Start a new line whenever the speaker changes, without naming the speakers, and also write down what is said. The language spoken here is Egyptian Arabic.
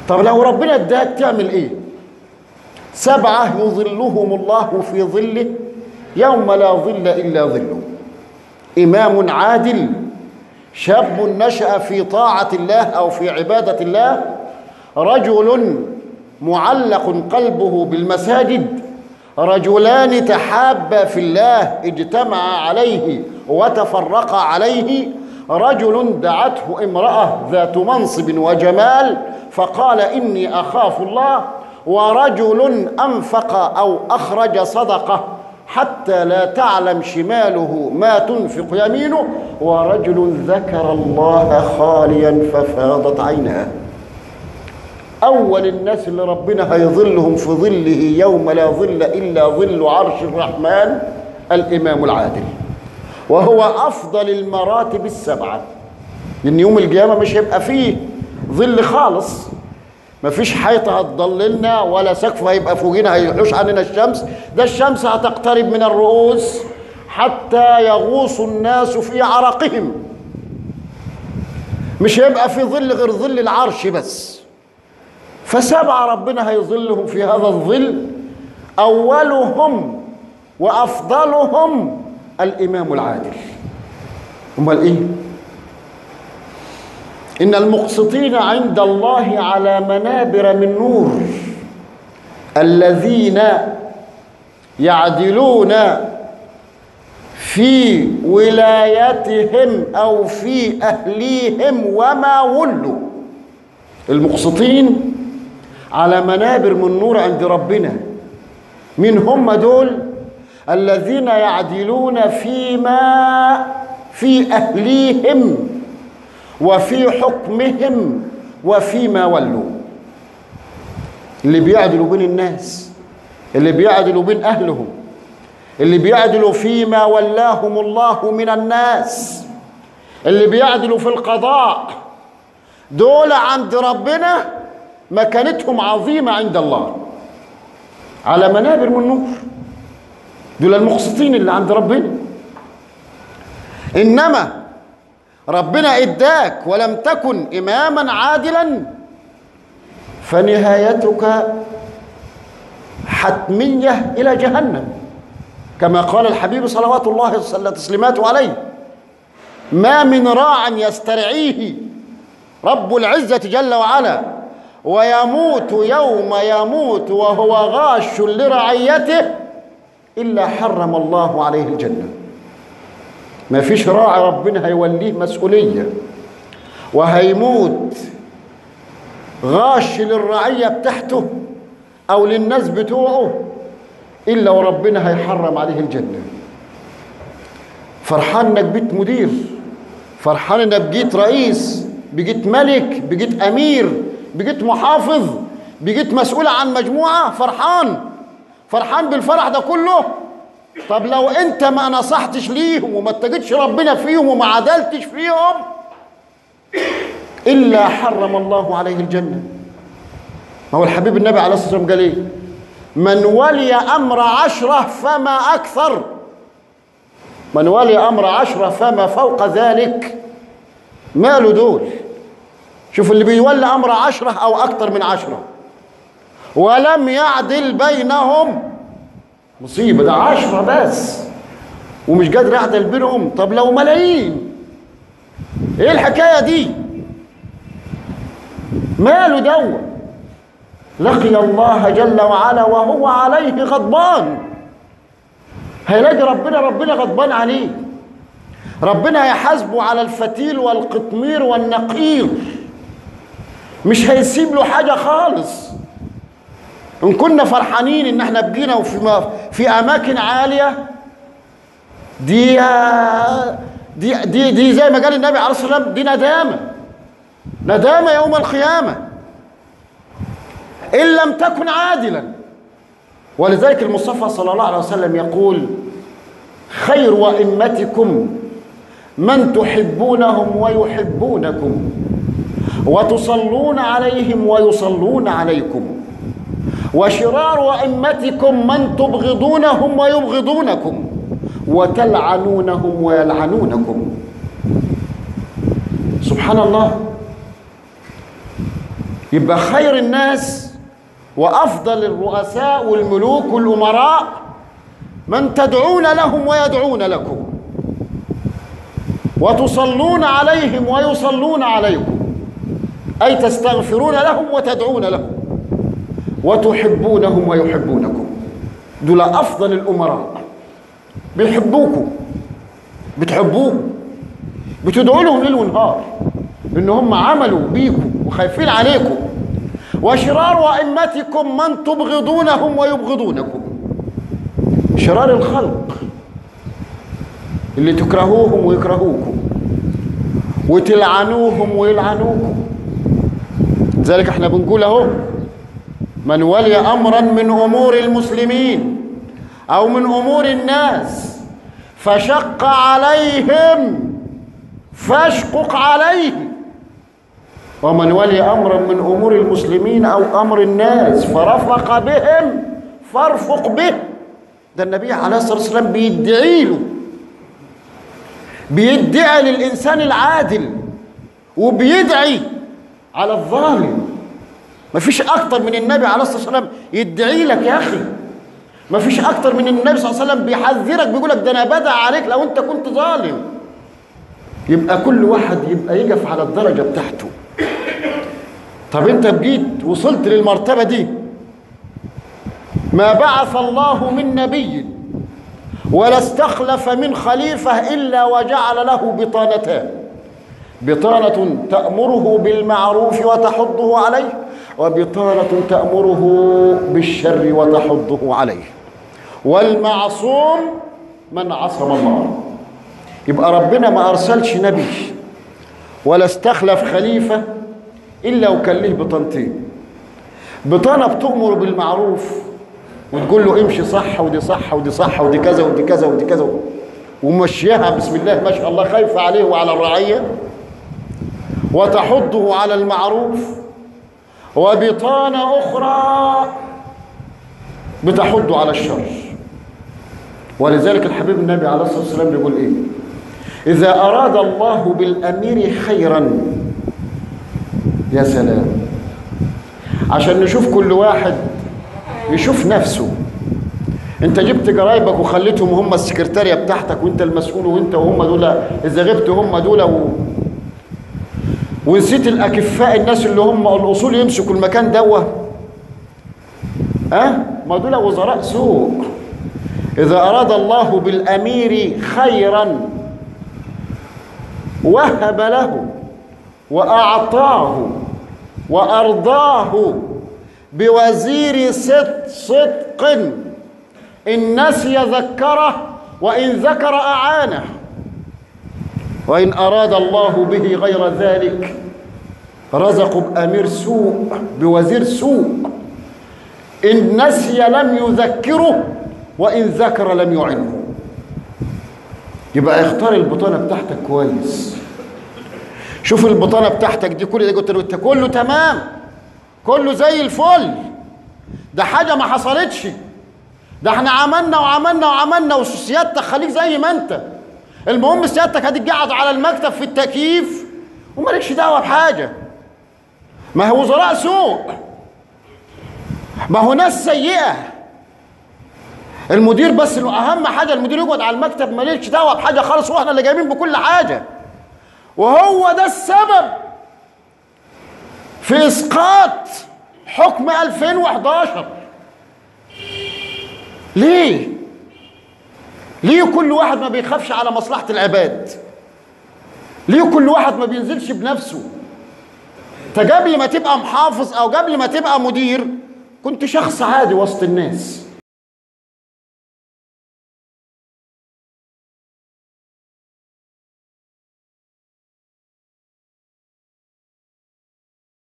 طب لو ربنا اداك تعمل ايه سبعة يظلهم الله في ظله يوم لا ظل إلا ظله إمام عادل شاب نشأ في طاعة الله أو في عبادة الله رجل معلق قلبه بالمساجد رجلان تحابا في الله اجتمعا عليه وتفرقا عليه رجل دعته امرأة ذات منصب وجمال فقال إني أخاف الله ورجل أنفق أو أخرج صدقة حتى لا تعلم شماله ما تنفق يمينه ورجل ذكر الله خاليا ففاضت عيناه أول الناس اللي ربنا هيظلهم في ظله يوم لا ظل إلا ظل عرش الرحمن الإمام العادل وهو أفضل المراتب السبعة لأن يوم القيامة مش هيبقى فيه ظل خالص مفيش حيطة هتضللنا ولا سقف هيبقى فوقنا هيحوش عننا الشمس ده الشمس هتقترب من الرؤوس حتى يغوص الناس في عرقهم مش هيبقى في ظل غير ظل العرش بس فسبعة ربنا هيظلهم في هذا الظل أولهم وأفضلهم الإمام العادل أمال إيه؟ إن المقسطين عند الله على منابر من نور الذين يعدلون في ولايتهم أو في أهليهم وما ولوا المقسطين على منابر من نور عند ربنا من هم دول الذين يعدلون فيما في أهليهم وفي حكمهم وفيما ولوا اللي بيعدلوا بين الناس اللي بيعدلوا بين أهلهم اللي بيعدلوا فيما ولاهم الله من الناس اللي بيعدلوا في القضاء دول عند ربنا مكانتهم عظيمة عند الله على منابر من نور دول المقسطين اللي عند ربنا إنما ربنا اداك ولم تكن إماما عادلا فنهايتك حتمية إلى جهنم كما قال الحبيب صلوات الله صلى تسليماته عليه ما من راع يسترعيه رب العزة جل وعلا ويموت يوم يموت وهو غاش لرعيته إلا حرم الله عليه الجنة ما فيش راعي ربنا هيوليه مسؤولية وهيموت غاش للرعية بتاعته أو للناس بتوعه إلا وربنا هيحرم عليه الجنة فرحان إنك بقيت مدير فرحان إنك بقيت رئيس بقيت ملك بقيت أمير بقيت محافظ بقيت مسؤول عن مجموعة فرحان فرحان بالفرح ده كله طب لو انت ما نصحتش ليهم وما اتجدش ربنا فيهم وما عدلتش فيهم الا حرم الله عليه الجنه ما هو الحبيب النبي عليه الصلاه والسلام قال ايه من ولي امر عشره فما اكثر من ولي امر عشره فما فوق ذلك ماله دول شوف اللي بيولي امر عشره او اكثر من عشره ولم يعدل بينهم مصيبة ده عشرة بس ومش قادر يعدل بينهم طب لو ملايين ايه الحكاية دي ماله دوا لقي الله جل وعلا وهو عليه غضبان هيلاقي ربنا ربنا غضبان عليه ربنا هيحاسبه على الفتيل والقطمير والنقير مش هيسيب له حاجة خالص ان كنا فرحانين ان احنا بقينا في في اماكن عاليه دي دي دي, دي زي ما قال النبي عليه الصلاه والسلام دي ندامه ندامه يوم القيامه ان لم تكن عادلا ولذلك المصطفى صلى الله عليه وسلم يقول خير وائمتكم من تحبونهم ويحبونكم وتصلون عليهم ويصلون عليكم وشرار أئمتكم من تبغضونهم ويبغضونكم وتلعنونهم ويلعنونكم سبحان الله يبقى خير الناس وافضل الرؤساء والملوك والامراء من تدعون لهم ويدعون لكم وتصلون عليهم ويصلون عليكم اي تستغفرون لهم وتدعون لهم وتحبونهم ويحبونكم دول افضل الامراء بيحبوكم بتحبوهم بتدعوا لهم ليل ونهار ان هم عملوا بيكم وخايفين عليكم وشرار ائمتكم من تبغضونهم ويبغضونكم شرار الخلق اللي تكرهوهم ويكرهوكم وتلعنوهم ويلعنوكم ذلك احنا بنقول اهو من ولي امرا من امور المسلمين او من امور الناس فشق عليهم فاشقق عليه ومن ولي امرا من امور المسلمين او امر الناس فرفق بهم فارفق به ده النبي عليه الصلاه والسلام بيدعي له بيدعي للانسان العادل وبيدعي على الظالم مفيش اكتر من النبي عليه الصلاه والسلام يدعي لك يا اخي مفيش اكتر من النبي صلى الله عليه وسلم بيحذرك بيقول لك ده انا بدع عليك لو انت كنت ظالم يبقى كل واحد يبقى يقف على الدرجه بتاعته طب انت بجيت وصلت للمرتبه دي ما بعث الله من نبي ولا استخلف من خليفه الا وجعل له بطانتان بطانه تامره بالمعروف وتحضه عليه وبطانه تامره بالشر وتحضه عليه والمعصوم من عصم الله يبقى ربنا ما ارسلش نبي ولا استخلف خليفه الا وكان له بطانتين بطانه بتؤمر بالمعروف وتقول له امشي صح ودي صح ودي صح ودي كذا ودي كذا ودي كذا ومشيها بسم الله ما شاء الله خايفه عليه وعلى الرعيه وتحضه على المعروف وبطانه اخرى بتحضه على الشر ولذلك الحبيب النبي عليه الصلاه والسلام بيقول ايه اذا اراد الله بالامير خيرا يا سلام عشان نشوف كل واحد يشوف نفسه انت جبت قرايبك وخليتهم هم السكرتارية بتاعتك وانت المسؤول وانت وهم دول اذا غبت هم دول و... ونسيت الاكفاء الناس اللي هم الاصول يمسكوا المكان دوه ها أه؟ ما دول وزراء سوق اذا اراد الله بالامير خيرا وهب له واعطاه وارضاه بوزير صدق صدق ان نسي ذكره وان ذكر اعانه وان اراد الله به غير ذلك رزق بامير سوء بوزير سوء ان نسي لم يذكره وان ذكر لم يعنه يبقى اختار البطانه بتاعتك كويس شوف البطانه بتاعتك دي كل ده قلت له انت كله تمام كله زي الفل ده حاجه ما حصلتش ده احنا عملنا وعملنا وعملنا وسيادتك خليك زي ما انت المهم سيادتك هتقعد على المكتب في التكييف ومالكش دعوه بحاجه ما هو وزراء سوء ما هو ناس سيئه المدير بس اهم حاجه المدير يقعد على المكتب مالكش دعوه بحاجه خالص واحنا اللي جايبين بكل حاجه وهو ده السبب في اسقاط حكم 2011 ليه ليه كل واحد ما بيخافش على مصلحه العباد ليه كل واحد ما بينزلش بنفسه انت قبل ما تبقى محافظ او قبل ما تبقى مدير كنت شخص عادي وسط الناس